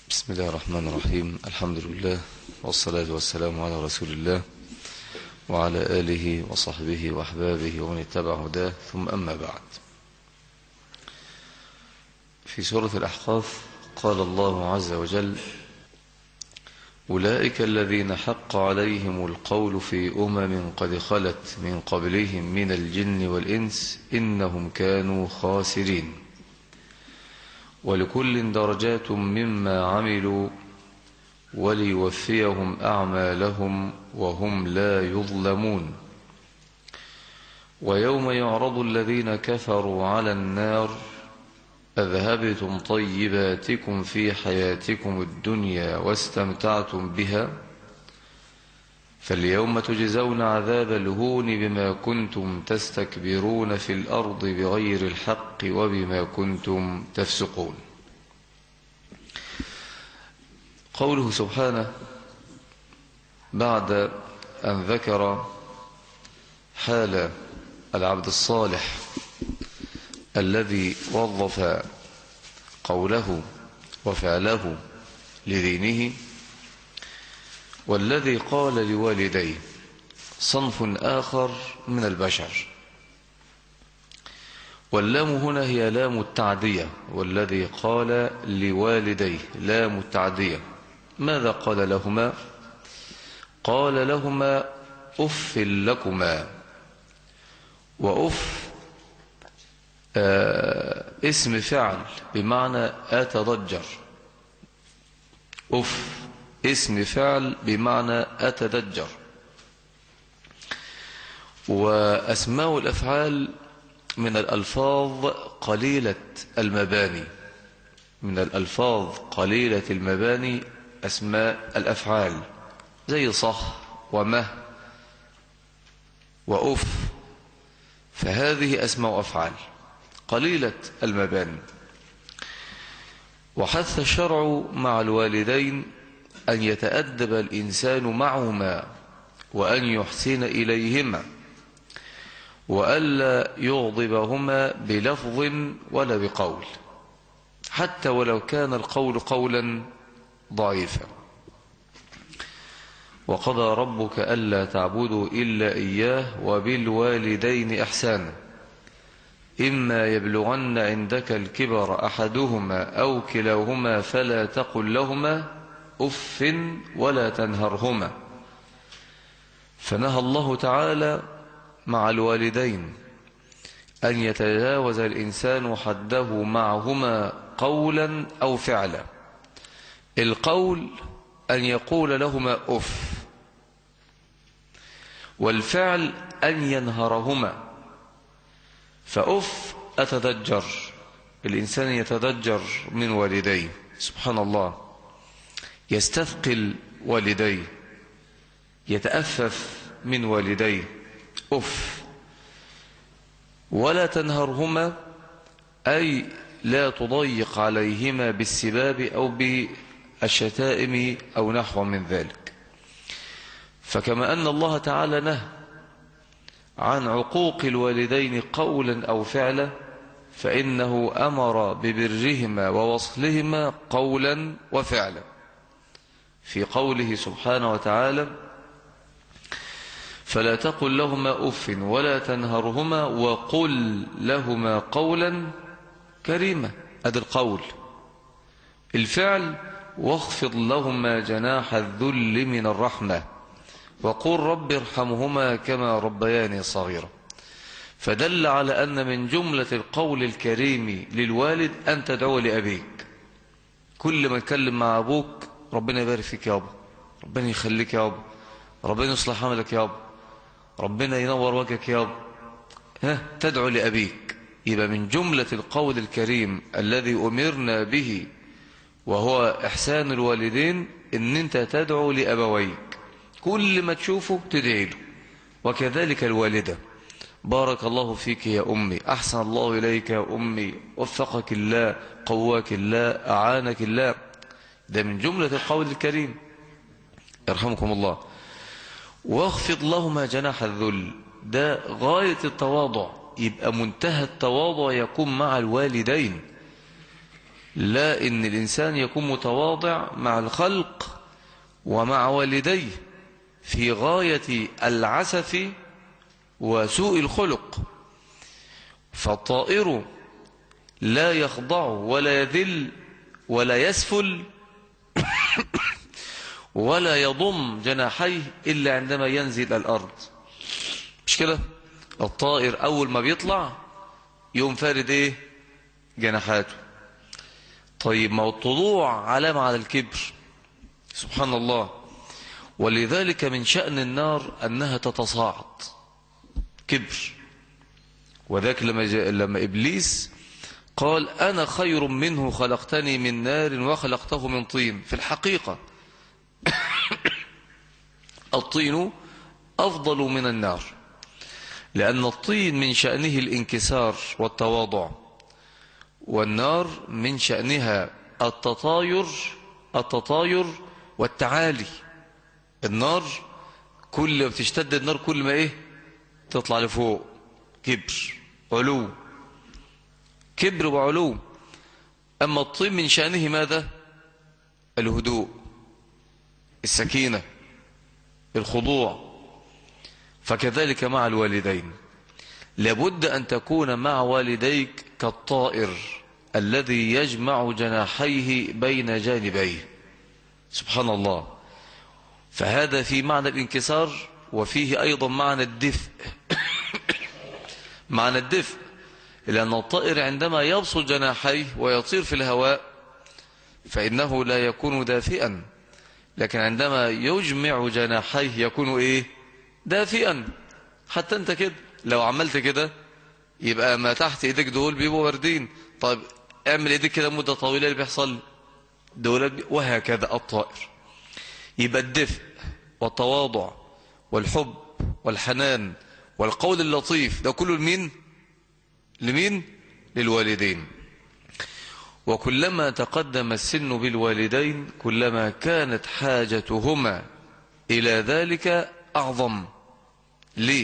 بسم الله الرحمن الرحيم الحمد لله والصلاة والسلام على رسول الله وعلى آله وصحبه وأحبابه ومن اتبع هداه ثم أما بعد في سورة الأحقاف قال الله عز وجل أولئك الذين حق عليهم القول في أمم قد خلت من قبلهم من الجن والإنس إنهم كانوا خاسرين ولكل درجات مما عملوا وليوفيهم أعمالهم وهم لا يظلمون ويوم يعرض الذين كفروا على النار أذهبتم طيباتكم في حياتكم الدنيا واستمتعتم بها فاليوم تجزون عذاب الهون بما كنتم تستكبرون في الأرض بغير الحق وبما كنتم تفسقون قوله سبحانه بعد أن ذكر حال العبد الصالح الذي وظف قوله وفعله لدينه والذي قال لوالديه صنف آخر من البشر واللام هنا هي لام التعدية والذي قال لوالديه لام التعدية ماذا قال لهما قال لهما أف لكما وأف آه اسم فعل بمعنى أتضجر أف اسم فعل بمعنى أتدجر وأسماء الأفعال من الألفاظ قليلة المباني من الألفاظ قليلة المباني أسماء الأفعال زي صح ومه وأف فهذه أسماء أفعال قليلة المباني وحث الشرع مع الوالدين أن يتأدب الإنسان معهما وأن يحسن إليهما وألا يغضبهما بلفظ ولا بقول حتى ولو كان القول قولا ضعيفا وقضى ربك ألا تعبدوا إلا إياه وبالوالدين إحسانا إما يبلغن عندك الكبر أحدهما أو كلاهما فلا تقل لهما أف ولا تنهرهما فنهى الله تعالى مع الوالدين أن يتجاوز الإنسان حده معهما قولا أو فعلا القول أن يقول لهما أف والفعل أن ينهرهما فأف أتذجر الإنسان يتذجر من والديه سبحان الله يستثقل والديه يتأفف من والديه أف ولا تنهرهما أي لا تضيق عليهما بالسباب أو بالشتائم أو نحو من ذلك فكما أن الله تعالى نهى عن عقوق الوالدين قولا أو فعلا فإنه أمر ببرهما ووصلهما قولا وفعلا في قوله سبحانه وتعالى فلا تقل لهما أف ولا تنهرهما وقل لهما قولا كريما هذا القول الفعل واخفض لهما جناح الذل من الرحمة وقل رب ارحمهما كما ربياني صغيرا فدل على أن من جملة القول الكريم للوالد أن تدعو لأبيك كل ما يتكلم مع أبوك ربنا يبارك فيك يابا ربنا يخليك يابا ربنا يصلح عملك يابا ربنا ينور وجهك يابا ها تدعو لأبيك يبقى من جملة القول الكريم الذي أمرنا به وهو إحسان الوالدين إن أنت تدعو لأبويك كل ما تشوفه تدعي له وكذلك الوالدة بارك الله فيك يا أمي أحسن الله إليك يا أمي وفقك الله قواك الله أعانك الله ده من جملة القول الكريم يرحمكم الله واخفض لهما جناح الذل ده غاية التواضع يبقى منتهى التواضع يكون مع الوالدين لا إن الإنسان يكون متواضع مع الخلق ومع والديه في غاية العسف وسوء الخلق فالطائر لا يخضع ولا يذل ولا يسفل ولا يضم جناحيه إلا عندما ينزل الأرض مش كده الطائر أول ما بيطلع يوم فارد إيه جناحاته طيب ما الطلوع علامة على الكبر سبحان الله ولذلك من شأن النار أنها تتصاعد كبر وذاك لما, لما إبليس قال أنا خير منه خلقتني من نار وخلقته من طين في الحقيقة الطين أفضل من النار لأن الطين من شأنه الانكسار والتواضع والنار من شأنها التطاير التطاير والتعالي النار كل ما بتشتد النار كل ما ايه تطلع لفوق كبر علو كبر وعلو أما الطين من شأنه ماذا الهدوء السكينة الخضوع فكذلك مع الوالدين لابد أن تكون مع والديك كالطائر الذي يجمع جناحيه بين جانبيه سبحان الله فهذا في معنى الانكسار وفيه أيضا معنى الدفء معنى الدفء لأن الطائر عندما يبسط جناحيه ويطير في الهواء فإنه لا يكون دافئا لكن عندما يجمع جناحيه يكون إيه دافئا حتى أنت كده لو عملت كده يبقى ما تحت إيديك دول بيبقوا باردين طيب اعمل إيديك كده مدة طويلة اللي بيحصل دول وهكذا الطائر يبقى الدفء والتواضع والحب والحنان والقول اللطيف ده كله لمين لمين للوالدين وكلما تقدم السن بالوالدين كلما كانت حاجتهما إلى ذلك أعظم ليه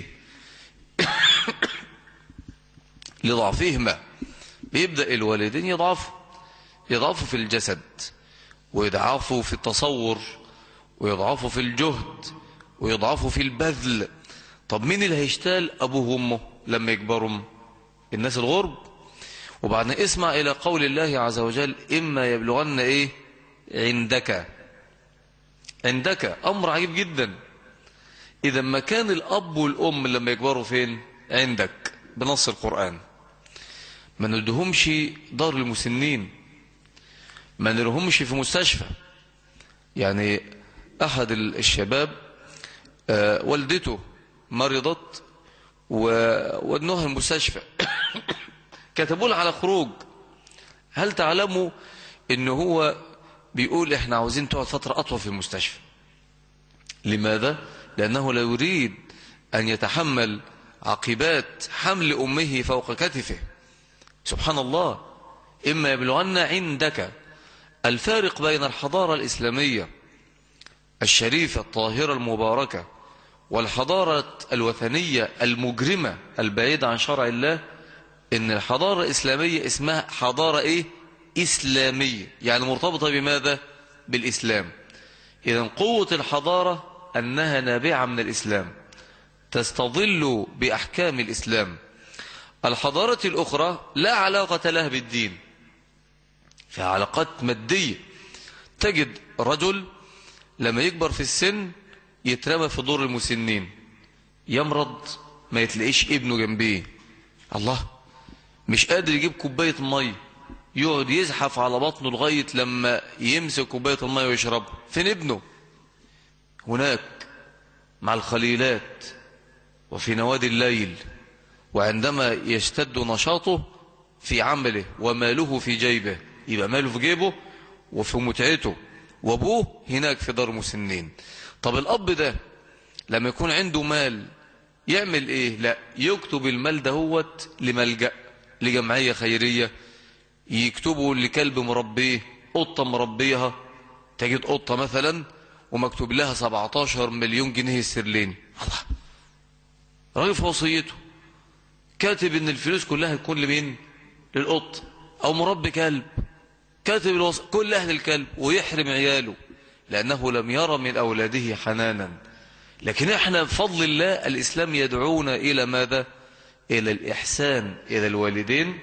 لضعفهما بيبدأ الوالدين يضعفوا يضعفوا في الجسد ويضعفوا في التصور ويضعفوا في الجهد ويضعفوا في البذل طب مين اللي هيشتال أبوه وأمه لما يكبروا الناس الغرب وبعدين اسمع إلى قول الله عز وجل إما يبلغن إيه عندك عندك أمر عجيب جدا إذا ما كان الأب والأم لما يكبروا فين عندك بنص القرآن ما ندهمش دار المسنين ما نرهمش في مستشفى يعني أحد الشباب آه والدته مرضت وودنوها المستشفى كتبوا على خروج هل تعلموا ان هو بيقول احنا عاوزين تقعد فترة اطول في المستشفى لماذا لانه لا يريد ان يتحمل عقبات حمل امه فوق كتفه سبحان الله اما يبلغن عندك الفارق بين الحضارة الاسلامية الشريفة الطاهرة المباركة والحضارة الوثنية المجرمة البعيدة عن شرع الله ان الحضارة الإسلامية اسمها حضارة ايه إسلامية يعني مرتبطة بماذا بالإسلام إذا قوة الحضارة أنها نابعة من الإسلام تستظل بأحكام الإسلام الحضارة الأخرى لا علاقة لها بالدين في علاقات مادية تجد رجل لما يكبر في السن يترمى في دور المسنين يمرض ما يتلاقيش ابنه جنبيه الله مش قادر يجيب كوباية مية يقعد يزحف على بطنه لغاية لما يمسك كوباية المية ويشربها فين ابنه هناك مع الخليلات وفي نوادي الليل وعندما يشتد نشاطه في عمله وماله في جيبه يبقى ماله في جيبه وفي متعته وابوه هناك في دار مسنين طب الاب ده لما يكون عنده مال يعمل ايه لا يكتب المال دهوت لملجأ لجمعية خيرية يكتبوا لكلب مربيه قطة مربيها تجد قطة مثلا ومكتوب لها 17 مليون جنيه استرليني الله راجل في وصيته كاتب ان الفلوس كلها تكون لمين للقط او مربي كلب كاتب الوص... كل أهل الكلب ويحرم عياله لأنه لم يرى من أولاده حنانا لكن احنا بفضل الله الإسلام يدعونا إلى ماذا إلى الإحسان إلى الوالدين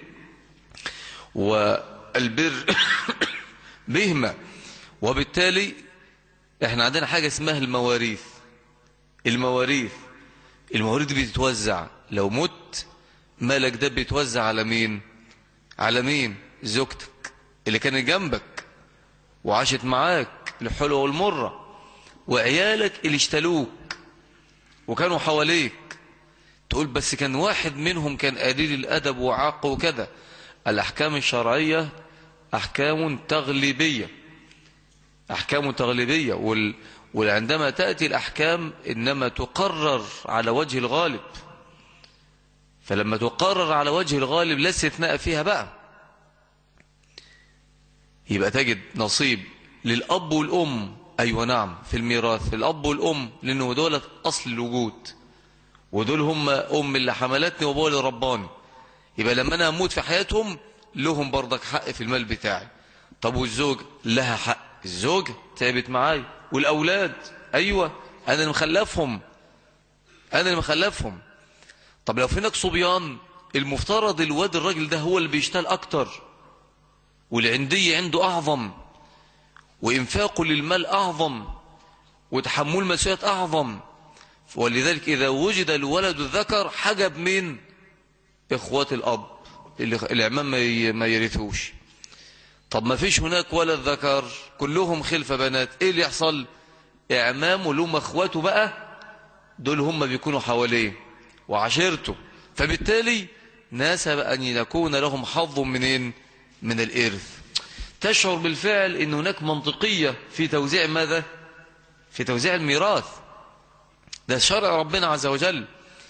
والبر بهما وبالتالي احنا عندنا حاجة اسمها المواريث المواريث المواريث دي بتتوزع لو مت مالك ده بيتوزع على مين على مين زوجتك اللي كانت جنبك وعاشت معاك الحلوة والمرة وعيالك اللي اشتلوك وكانوا حواليك تقول بس كان واحد منهم كان قليل الأدب وعاق وكذا الأحكام الشرعية أحكام تغليبية أحكام تغليبية وال... وعندما تأتي الأحكام إنما تقرر على وجه الغالب فلما تقرر على وجه الغالب لا استثناء فيها بقى يبقى تجد نصيب للأب والأم أيوة نعم في الميراث الأب والأم لأنه دولة أصل الوجود ودول هم أم اللي حملتني وابويا اللي رباني يبقى لما أنا أموت في حياتهم لهم برضك حق في المال بتاعي طب والزوج لها حق الزوج تعبت معاي والأولاد أيوة أنا اللي مخلفهم أنا اللي مخلفهم طب لو في هناك صبيان المفترض الواد الراجل ده هو اللي بيشتغل أكتر والعندية عنده أعظم وإنفاقه للمال أعظم وتحمل مسؤوليات أعظم ولذلك إذا وجد الولد الذكر حجب من إخوات الأب اللي الإعمام ما يرثوش طب ما فيش هناك ولد ذكر كلهم خلف بنات إيه اللي يحصل إعمامه ولهم أخواته بقى دول هم بيكونوا حواليه وعشيرته فبالتالي ناسب أن يكون لهم حظ منين من الإرث تشعر بالفعل أن هناك منطقية في توزيع ماذا في توزيع الميراث ده شرع ربنا عز وجل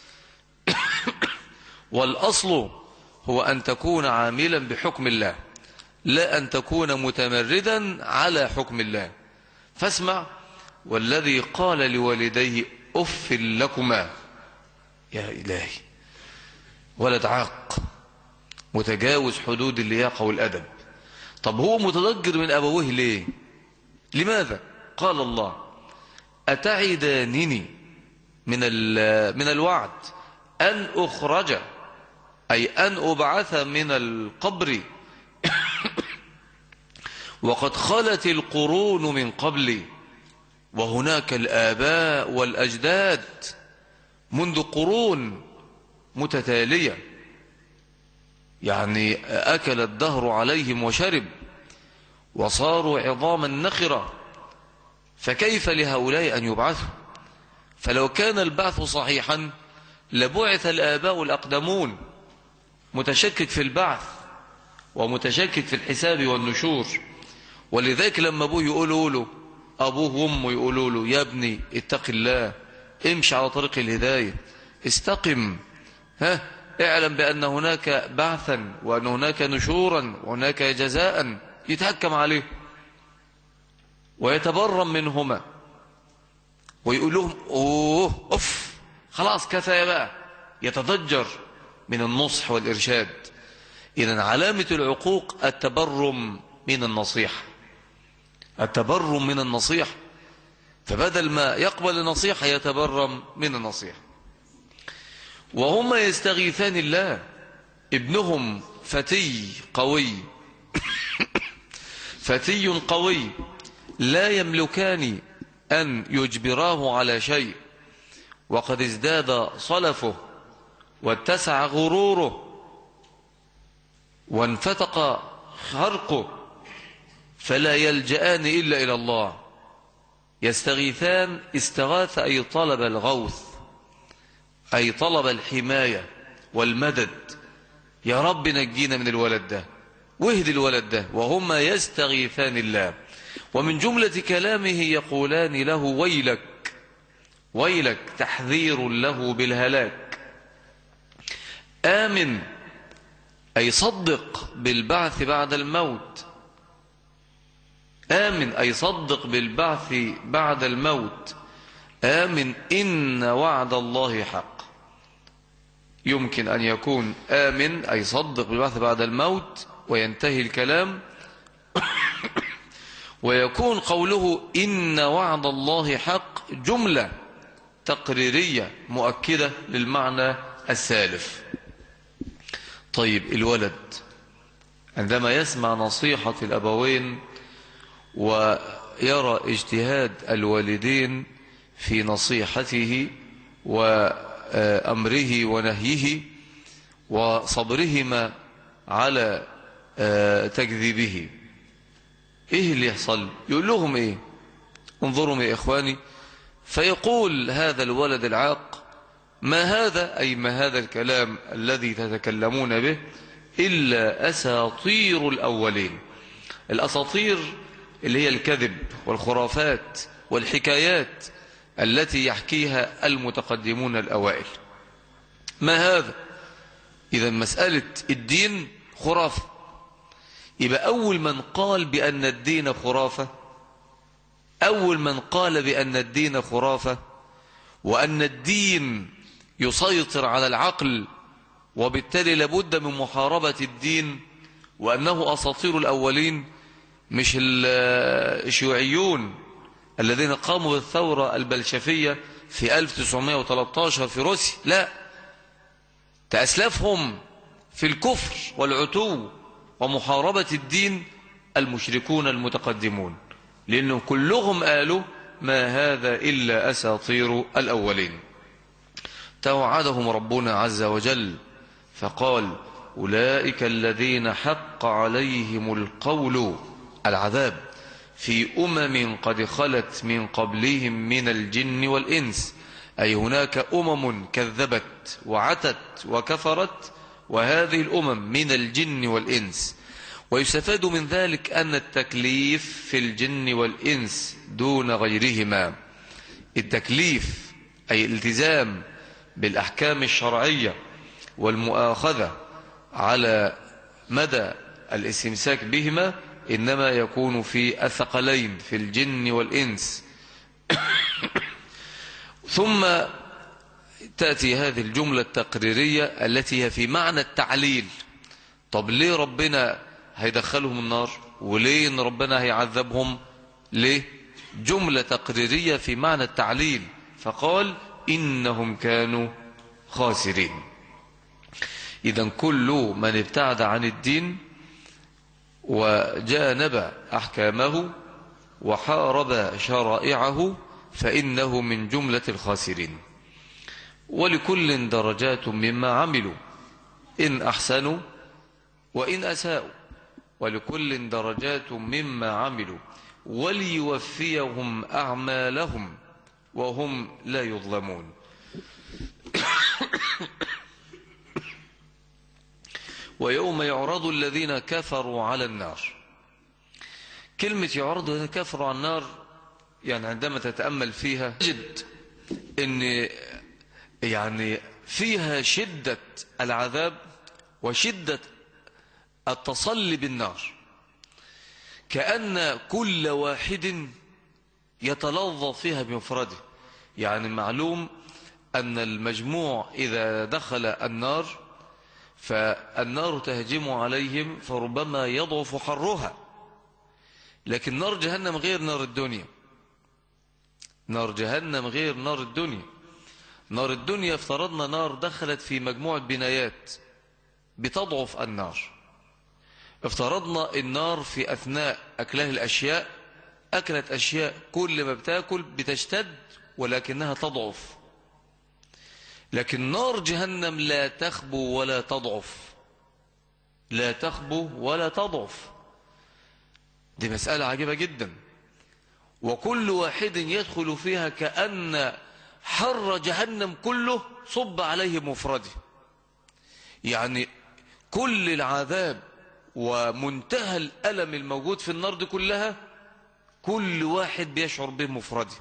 والأصل هو أن تكون عاملا بحكم الله لا أن تكون متمردا على حكم الله فاسمع والذي قال لوالديه أف لكما يا إلهي ولد عاق متجاوز حدود اللياقة والأدب طب هو متضجر من أبويه ليه لماذا قال الله أتعدانني من من الوعد أن أخرج أي أن أبعث من القبر وقد خلت القرون من قبلي وهناك الآباء والأجداد منذ قرون متتالية يعني أكل الدهر عليهم وشرب وصاروا عظاما نخرة فكيف لهؤلاء أن يبعثوا فلو كان البعث صحيحا لبعث الآباء الأقدمون متشكك في البعث ومتشكك في الحساب والنشور ولذلك لما أبوه يقولوا له أبوه وأمه يقولوا له يا ابني اتق الله امشي على طريق الهداية استقم ها اعلم بأن هناك بعثا وأن هناك نشورا وهناك جزاء يتهكم عليه ويتبرم منهما ويقول لهم اوه اف خلاص كفايه بقى يتضجر من النصح والإرشاد إذا علامة العقوق التبرم من النصيحة التبرم من النصيحة فبدل ما يقبل النصيحة يتبرم من النصيحة وهم يستغيثان الله ابنهم فتي قوي فتي قوي لا يملكان أن يجبراه على شيء وقد ازداد صلفه واتسع غروره وانفتق خرقه فلا يلجآن إلا إلى الله يستغيثان استغاث أي طلب الغوث أي طلب الحماية والمدد يا رب نجينا من الولد ده واهد الولد ده وهما يستغيثان الله ومن جملة كلامه يقولان له ويلك ويلك تحذير له بالهلاك آمن أي صدق بالبعث بعد الموت آمن أي صدق بالبعث بعد الموت آمن إن وعد الله حق يمكن أن يكون آمن أي صدق بالبعث بعد الموت وينتهي الكلام ويكون قوله إن وعد الله حق جملة تقريرية مؤكدة للمعنى السالف طيب الولد عندما يسمع نصيحة الأبوين ويرى اجتهاد الوالدين في نصيحته وأمره ونهيه وصبرهما على آه، تكذيبه ايه اللي يحصل يقول لهم ايه انظروا يا اخواني فيقول هذا الولد العاق ما هذا أي ما هذا الكلام الذي تتكلمون به إلا أساطير الأولين الأساطير اللي هي الكذب والخرافات والحكايات التي يحكيها المتقدمون الأوائل ما هذا إذا مسألة الدين خرافة يبقى أول من قال بأن الدين خرافة أول من قال بأن الدين خرافة وأن الدين يسيطر على العقل وبالتالي لابد من محاربة الدين وأنه أساطير الأولين مش الشيوعيون الذين قاموا بالثورة البلشفية في 1913 في روسيا لا تأسلفهم في الكفر والعتو ومحاربة الدين المشركون المتقدمون لأنهم كلهم قالوا ما هذا إلا أساطير الأولين توعدهم ربنا عز وجل فقال أولئك الذين حق عليهم القول العذاب في أمم قد خلت من قبلهم من الجن والإنس أي هناك أمم كذبت وعتت وكفرت وهذه الأمم من الجن والإنس ويستفاد من ذلك أن التكليف في الجن والإنس دون غيرهما التكليف أي الالتزام بالأحكام الشرعية والمؤاخذة على مدى الاستمساك بهما إنما يكون في الثقلين في الجن والإنس ثم تأتي هذه الجملة التقريرية التي هي في معنى التعليل طب ليه ربنا هيدخلهم النار وليه ان ربنا هيعذبهم ليه جملة تقريرية في معنى التعليل فقال إنهم كانوا خاسرين إذا كل من ابتعد عن الدين وجانب أحكامه وحارب شرائعه فإنه من جملة الخاسرين ولكل درجات مما عملوا إن أحسنوا وإن أساءوا ولكل درجات مما عملوا وليوفيهم أعمالهم وهم لا يظلمون ويوم يعرض الذين كفروا على النار كلمة يعرض الذين كفروا على النار يعني عندما تتأمل فيها تجد ان يعني فيها شدة العذاب وشدة التصلي بالنار كأن كل واحد يتلظى فيها بمفرده يعني معلوم أن المجموع إذا دخل النار فالنار تهجم عليهم فربما يضعف حرها لكن نار جهنم غير نار الدنيا نار جهنم غير نار الدنيا نار الدنيا افترضنا نار دخلت في مجموعة بنايات بتضعف النار افترضنا النار في أثناء أكلها الأشياء أكلت أشياء كل ما بتاكل بتشتد ولكنها تضعف لكن نار جهنم لا تخبو ولا تضعف لا تخبو ولا تضعف دي مسألة عجيبة جدا وكل واحد يدخل فيها كأن حر جهنم كله صب عليه مفرده يعني كل العذاب ومنتهى الألم الموجود في النار دي كلها كل واحد بيشعر به مفرده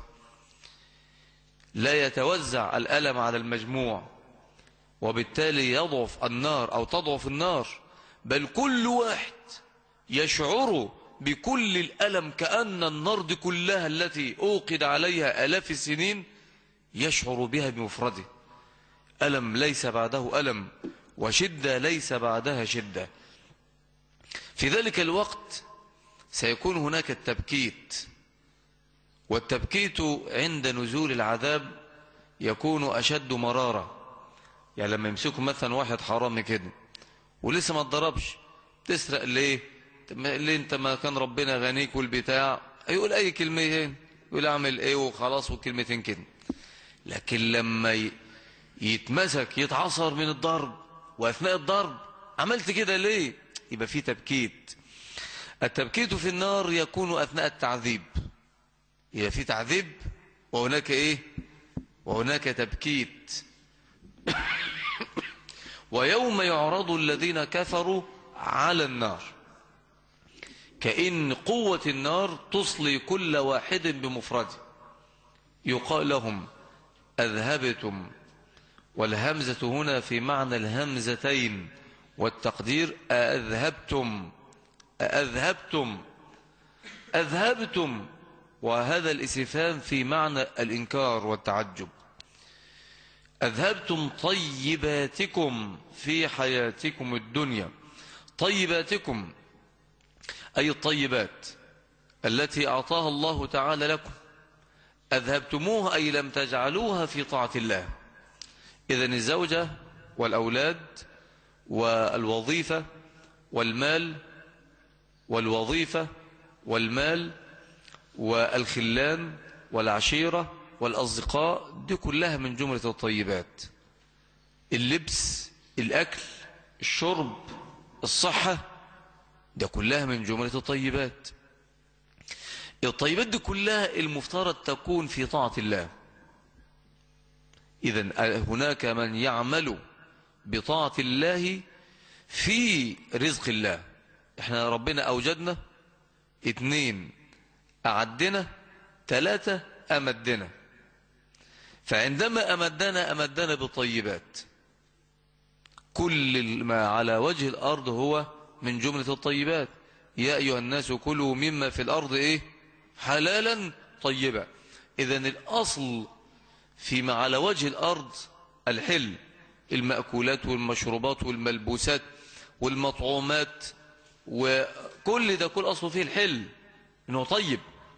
لا يتوزع الألم على المجموع وبالتالي يضعف النار أو تضعف النار بل كل واحد يشعر بكل الألم كأن النار دي كلها التي أوقد عليها ألاف السنين يشعر بها بمفرده ألم ليس بعده ألم وشدة ليس بعدها شدة في ذلك الوقت سيكون هناك التبكيت والتبكيت عند نزول العذاب يكون أشد مرارة يعني لما يمسكوا مثلا واحد حرامي كده ولسه ما اتضربش تسرق ليه ليه انت ما كان ربنا غنيك والبتاع يقول اي كلمتين يقول اعمل ايه وخلاص وكلمتين كده لكن لما يتمسك يتعصر من الضرب واثناء الضرب عملت كده ليه يبقى في تبكيت التبكيت في النار يكون اثناء التعذيب يبقى في تعذيب وهناك ايه وهناك تبكيت ويوم يعرض الذين كفروا على النار كأن قوة النار تصلي كل واحد بمفرده يقال لهم أذهبتم والهمزة هنا في معنى الهمزتين والتقدير أذهبتم أذهبتم أذهبتم وهذا الاستفهام في معنى الإنكار والتعجب أذهبتم طيباتكم في حياتكم الدنيا طيباتكم أي الطيبات التي أعطاها الله تعالى لكم أذهبتموها أي لم تجعلوها في طاعة الله إذا الزوجة والأولاد والوظيفة والمال والوظيفة والمال والخلان والعشيرة والأصدقاء دي كلها من جملة الطيبات اللبس الأكل الشرب الصحة ده كلها من جملة الطيبات الطيبات دي كلها المفترض تكون في طاعة الله إذا هناك من يعمل بطاعة الله في رزق الله احنا ربنا أوجدنا اثنين أعدنا ثلاثة أمدنا فعندما أمدنا أمدنا بالطيبات كل ما على وجه الأرض هو من جملة الطيبات يا أيها الناس كلوا مما في الأرض إيه حلالا طيبا إذا الأصل فيما على وجه الأرض الحل المأكولات والمشروبات والملبوسات والمطعومات وكل ده كل أصله فيه الحل إنه طيب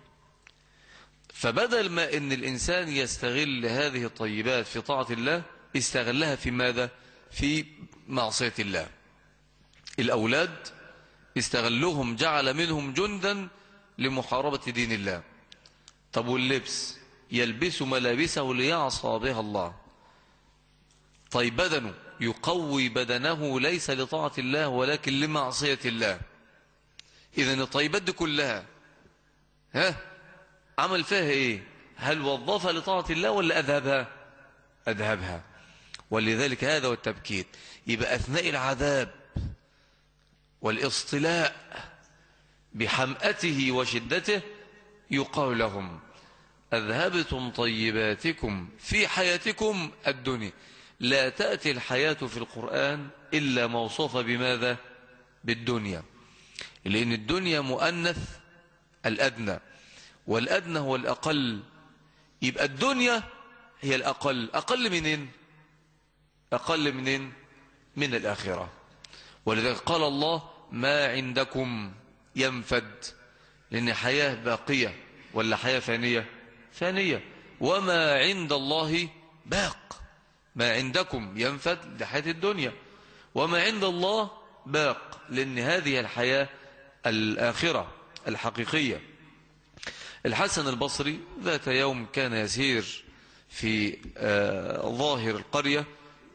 فبدل ما ان الانسان يستغل هذه الطيبات في طاعة الله استغلها في ماذا في معصية الله الاولاد استغلهم جعل منهم جندا لمحاربة دين الله طب واللبس يلبس ملابسه ليعصى بها الله طيب بدنه يقوي بدنه ليس لطاعة الله ولكن لمعصية الله إذن الطيبات دي كلها ها عمل فيها ايه هل وظفها لطاعة الله ولا أذهبها أذهبها ولذلك هذا والتبكيت يبقى أثناء العذاب والاصطلاء بحمأته وشدته يقال لهم أذهبتم طيباتكم في حياتكم الدنيا لا تأتي الحياة في القرآن إلا موصوفة بماذا بالدنيا لأن الدنيا مؤنث الأدنى والأدنى هو الأقل يبقى الدنيا هي الأقل أقل منين أقل منين من الآخرة ولذلك قال الله ما عندكم ينفد لأن حياة باقية ولا حياة فانية فانية وما عند الله باق ما عندكم ينفد لحياة الدنيا وما عند الله باق لأن هذه الحياة الآخرة الحقيقية الحسن البصري ذات يوم كان يسير في آه، ظاهر القرية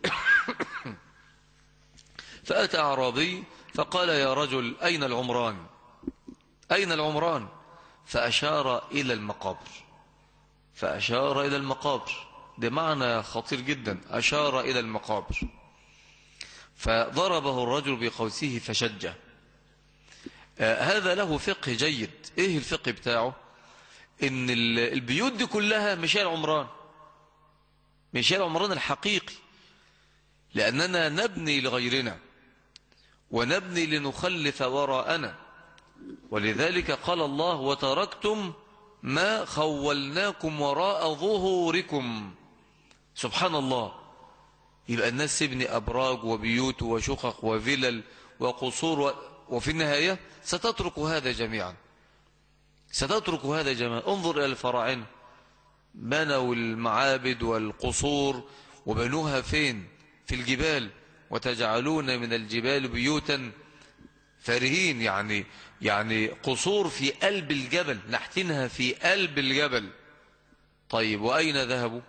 فأتى أعرابي فقال يا رجل أين العمران أين العمران فأشار إلى المقابر فأشار إلى المقابر ده معنى خطير جدا أشار إلى المقابر فضربه الرجل بقوسه فشجه آه، هذا له فقه جيد إيه الفقه بتاعه ان البيوت دي كلها مش هي العمران مش هي العمران الحقيقي لأننا نبني لغيرنا ونبني لنخلف وراءنا ولذلك قال الله وتركتم ما خولناكم وراء ظهوركم سبحان الله يبقى الناس تبني أبراج وبيوت وشقق وفلل وقصور وفي النهاية ستترك هذا جميعا ستترك هذا جمال انظر إلى الفراعنة بنوا المعابد والقصور وبنوها فين في الجبال وتجعلون من الجبال بيوتا فارهين يعني يعني قصور في قلب الجبل نحتنها في قلب الجبل طيب وأين ذهبوا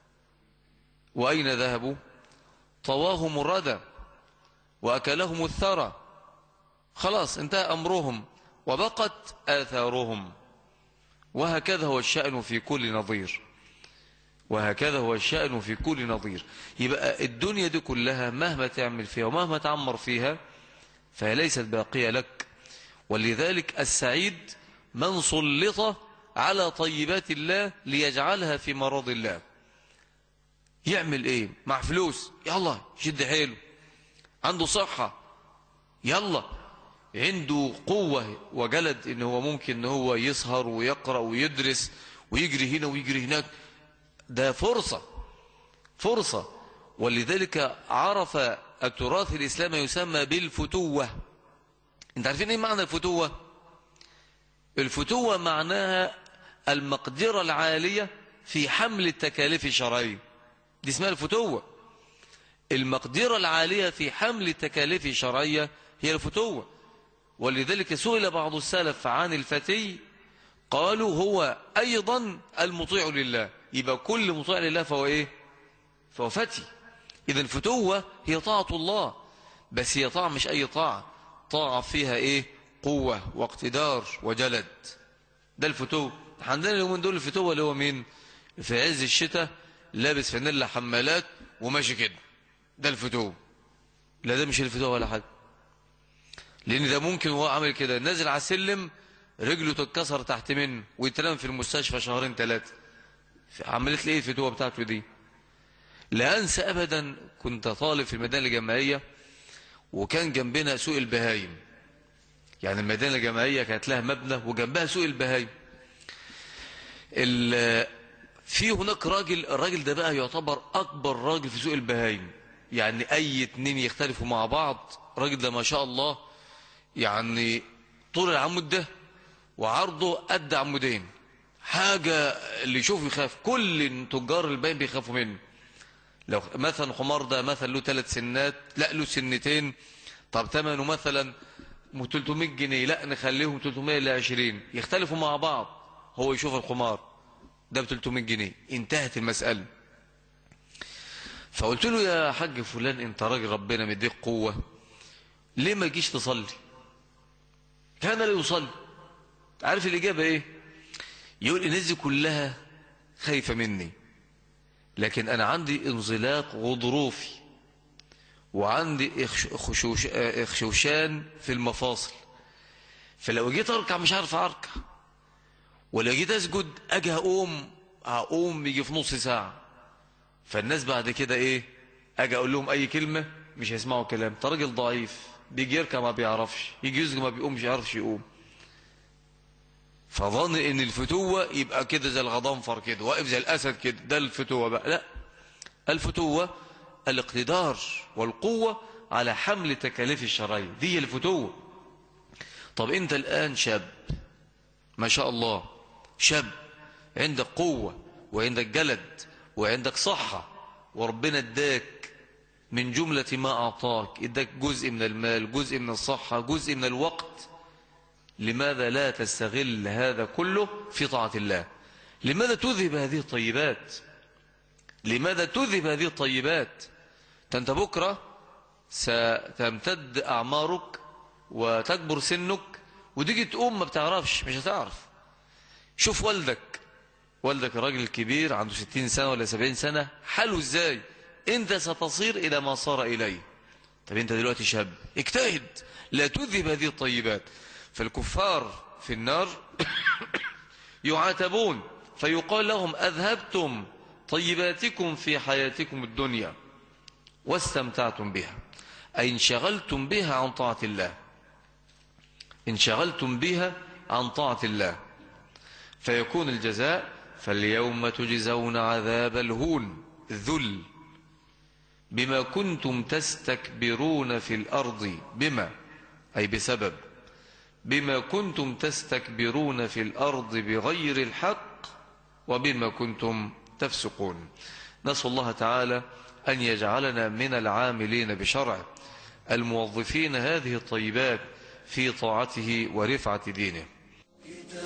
وأين ذهبوا طواهم الردى وأكلهم الثرى خلاص انتهى أمرهم وبقت آثارهم وهكذا هو الشأن في كل نظير وهكذا هو الشأن في كل نظير يبقى الدنيا دي كلها مهما تعمل فيها ومهما تعمر فيها فهي ليست باقية لك ولذلك السعيد من سلط على طيبات الله ليجعلها في مرض الله يعمل ايه مع فلوس يلا شد حيله عنده صحة يلا عنده قوة وجلد ان هو ممكن ان هو يسهر ويقرأ ويدرس ويجري هنا ويجري هناك ده فرصة فرصة ولذلك عرف التراث الإسلامي يسمى بالفتوة انت عارفين ايه معنى الفتوة الفتوة معناها المقدرة العالية في حمل التكاليف الشرعية دي اسمها الفتوة المقدرة العالية في حمل التكاليف الشرعية هي الفتوة ولذلك سئل بعض السلف عن الفتي قالوا هو أيضا المطيع لله يبقى كل مطيع لله فهو إيه فهو فتي إذا الفتوة هي طاعة الله بس هي طاعة مش أي طاعة طاعة فيها إيه قوة واقتدار وجلد ده الفتوة عندنا اليومين دول الفتوة اللي هو مين في عز الشتاء لابس فانيلا حمالات وماشي كده ده الفتوة لا ده مش الفتوة ولا حاجة لأن ده ممكن هو عامل كده نازل على السلم رجله تتكسر تحت منه ويتنام في المستشفى شهرين ثلاثة عملت لي ايه الفتوة بتاعته دي لا أنسى أبدا كنت طالب في المدينة الجامعية وكان جنبنا سوق البهايم يعني المدينة الجامعية كانت لها مبنى وجنبها سوق البهايم في هناك راجل الراجل ده بقى يعتبر أكبر راجل في سوق البهايم يعني أي اتنين يختلفوا مع بعض الراجل ده ما شاء الله يعني طول العمود ده وعرضه قد عمودين حاجة اللي يشوفه يخاف كل تجار البهايم بيخافوا منه لو مثلا حمار ده مثلا له ثلاث سنات لا له سنتين طب ثمنه مثلا 300 جنيه لا نخليهم 300 ل 20 يختلفوا مع بعض هو يشوف الحمار ده ب 300 جنيه انتهت المسألة فقلت له يا حاج فلان انت راجل ربنا مديك قوة ليه ما جيش تصلي كان لا يصلي عارف الإجابة ايه يقول الناس دي كلها خايفة مني لكن أنا عندي انزلاق غضروفي وعندي خشوش اخشوشان في المفاصل فلو جيت أركع مش عارف أركع ولو جيت أسجد أجي أقوم هقوم يجي في نص ساعة فالناس بعد كده إيه أجي أقول لهم أي كلمة مش هيسمعوا كلام انت راجل ضعيف بيجي يركع ما بيعرفش يجي يسجد ما بيقومش يعرفش يقوم فظن ان الفتوة يبقى كده زي الغضنفر كده واقف زي الاسد كده ده الفتوة بقى لا الفتوة الاقتدار والقوة على حمل تكاليف الشرعية دي الفتوة طب انت الان شاب ما شاء الله شاب عندك قوة وعندك جلد وعندك صحة وربنا اداك من جملة ما أعطاك اداك جزء من المال جزء من الصحة جزء من الوقت لماذا لا تستغل هذا كله في طاعة الله لماذا تذهب هذه الطيبات لماذا تذهب هذه الطيبات أنت بكرة ستمتد أعمارك وتكبر سنك وتيجي تقوم ما بتعرفش مش هتعرف شوف والدك والدك الراجل الكبير عنده ستين سنة ولا سبعين سنة حاله ازاي انت ستصير الى ما صار اليه طب انت دلوقتي شاب اجتهد لا تذهب هذه الطيبات فالكفار في النار يعاتبون فيقال لهم أذهبتم طيباتكم في حياتكم الدنيا واستمتعتم بها أي انشغلتم بها عن طاعة الله انشغلتم بها عن طاعة الله فيكون الجزاء فاليوم تجزون عذاب الهون الذل بما كنتم تستكبرون في الأرض بما أي بسبب بما كنتم تستكبرون في الأرض بغير الحق وبما كنتم تفسقون نسأل الله تعالى أن يجعلنا من العاملين بشرعه الموظفين هذه الطيبات في طاعته ورفعة دينه